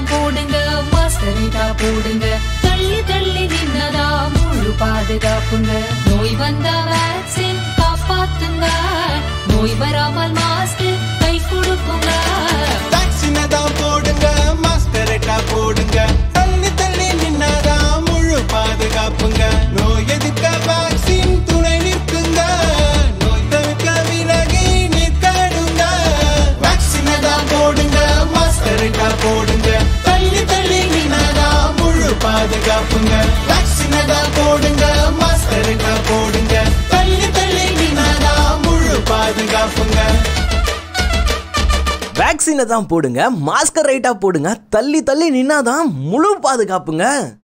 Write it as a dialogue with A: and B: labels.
A: தான் போடுங்க மாஸ்கரேட்டா போடுங்க தள்ளி தள்ளி நின்னதா முழு பாதுகாப்புங்க நோய் வந்த வேக்சின் காப்பாத்துங்க நோய் வராமல் மாஸ்க் கை கொடுக்குங்க
B: வேக்சினை தான் போடுங்க மாஸ்கரெட்டா போடுங்க தள்ளி தள்ளி நின்னாதான் முழு பாதுகாப்புங்க நோய் எதிர்க்க வேக்சின் துணை நிற்குங்க நோய் தவிர்க்க விலகி நிற்கடுங்க வேக்சினை தான் போடுங்க மாஸ்கரெட்டா போடுங்க தள்ளி தள்ளி நின்னாதான் முழு பாதுகாப்புங்க வேக்சினை தான் போடுங்க மாஸ்கரெட்டா போடுங்க தள்ளி தள்ளி நின்னாதான் முழு பாதுகாப்புங்க
C: வேக்சினை தான் போடுங்க மாஸ்கர் ரைட்டா போடுங்க தள்ளி தள்ளி நின்னாதான் முழு பாதுகாப்புங்க